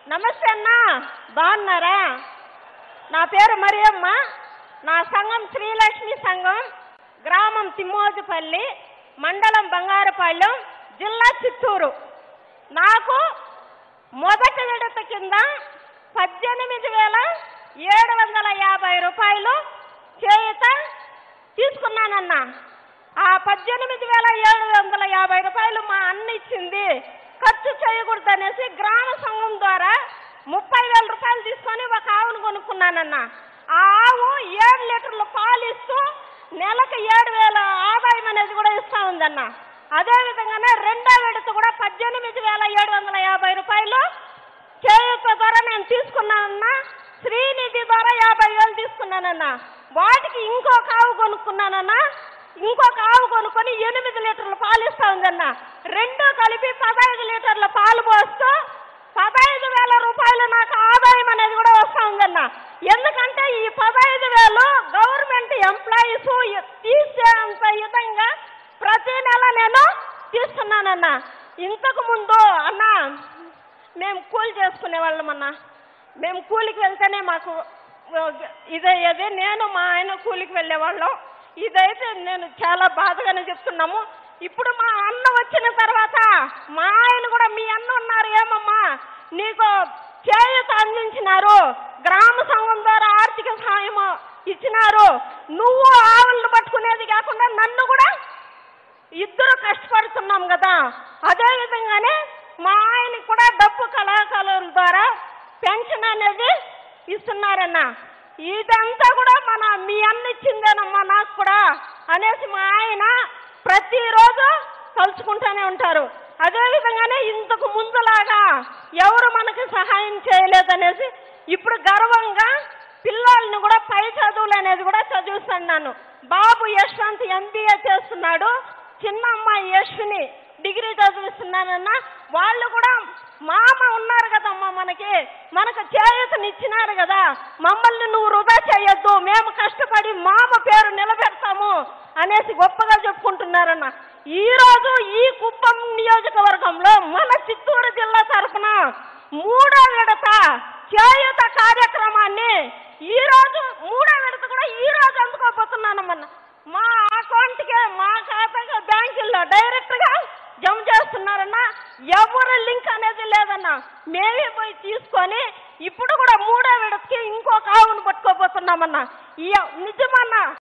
నమస్తే అన్న బాగున్నారా నా పేరు మరియమ్మ నా సంఘం శ్రీలక్ష్మి సంఘం గ్రామం తిమ్మోజుపల్లి మండలం బంగారుపాళ్యం జిల్లా చిత్తూరు నాకు మొదటి విడత కింద పద్దెనిమిది వేల ఏడు వందల యాభై రూపాయలు చేయుత తీసుకున్నానన్నా ఆ పద్దెనిమిది వేల ఏడు వందల యాభై రూపాయలు మా అన్న ఇచ్చింది ఖర్చు చేయకూడదు అనేసి గ్రామ సంఘం ద్వారా ముప్పై వేల రూపాయలు తీసుకొని ఒక ఆవును కొనుక్కున్నానన్న ఆ ఆవు ఏడు లీటర్ల పాలు ఇస్తూ నెలకు ఏడు వేల ఆదాయం అనేది కూడా ఇస్తా ఉందన్న అదే విధంగానే రెండో విడత కూడా పద్దెనిమిది వేల ఏడు వందల యాభై రూపాయలు చేయూత ద్వారా నేను తీసుకున్నానన్నా శ్రీనిధి ద్వారా యాభై వేలు తీసుకున్నానన్నా వాటికి ఇంకొక ఆవు కొనుక్కున్నానన్నా ఇంకొక ఆవు కొనుక్కొని ఎనిమిది లీటర్ల పాలు ఇస్తా ఉందన్న రెండు కలిపి పదహైదు లీటర్ల పాలు పోస్తూ పదహైదు వేల రూపాయలు నాకు ఆదాయం అనేది కూడా వస్తా ఉందన్న ఎందుకంటే ఈ పదహైదు వేలు గవర్నమెంట్ ఎంప్లాయీస్ తీసేంత విధంగా ప్రతి నెల నేను తీస్తున్నానన్న ఇంతకు ముందు అన్న మేము కూలి చేసుకునే వాళ్ళం అన్న మేము కూలికి వెళ్తేనే మాకు ఇదయ్యేది నేను మా ఆయన కూలికి వెళ్ళేవాళ్ళం ఇదైతే నేను చాలా బాధగానే చెప్తున్నాము ఇప్పుడు మా అన్న వచ్చిన తర్వాత మా ఆయన కూడా మీ అన్న ఉన్నారు ఏమమ్మా నీకు చేయూత అందించినారు గ్రామ సంఘం ద్వారా ఆర్థిక సహాయం ఇచ్చినారు నువ్వు ఆవులను పట్టుకునేది కాకుండా నన్ను కూడా ఇద్దరు కష్టపడుతున్నాం కదా అదే విధంగానే మా ఆయనకి కూడా డబ్బు కళాకారుల ద్వారా పెన్షన్ అనేది ఇస్తున్నారన్న ఇదంతా కూడా మన మీ అన్న ఇచ్చిందేనమ్మా నాకు కూడా అనేసి మా ఆయన ప్రతిరోజు కలుసుకుంటూనే ఉంటారు అదే విధంగానే ఇంతకు ముందులాగా ఎవరు మనకి సహాయం చేయలేదనేసి ఇప్పుడు గర్వంగా పిల్లల్ని కూడా పై చదువులు అనేది కూడా చదివిస్తున్నాను బాబు యశ్వంత్ ఎంబీఏ చేస్తున్నాడు చిన్న అమ్మాయి యశ్విని డిగ్రీ చదివిస్తున్నానన్న వాళ్ళు కూడా మామ ఉన్నారు కదమ్మా మనకి మనకు చేయూతనిచ్చినారు కదా మమ్మల్ని నువ్వు వృధా చేయొద్దు మేము కష్టపడి మామ పేరు నిలబెడతాము అనేసి గొప్పగా చెప్పుకుంటున్నారన్న ఈ రోజు ఈ కుప్పం నియోజకవర్గంలో మన చిత్తూరు జిల్లా తరఫున మూడో విడత చేయూత కార్యక్రమాన్ని ఈ రోజు మూడో విడత కూడా ఈ రోజు అందుకోబోతున్నానమ్మన్న మా అకౌంట్కే మా ఖాతాగా బ్యాంకుల్లో డైరెక్ట్గా జమ చేస్తున్నారన్న ఎవరు లింక్ అనేది లేదన్న మేమే పోయి తీసుకొని ఇప్పుడు కూడా మూడో విడతకి ఇంకొక ఆవును పట్టుకోబోతున్నామన్న ఈ నిజమన్నా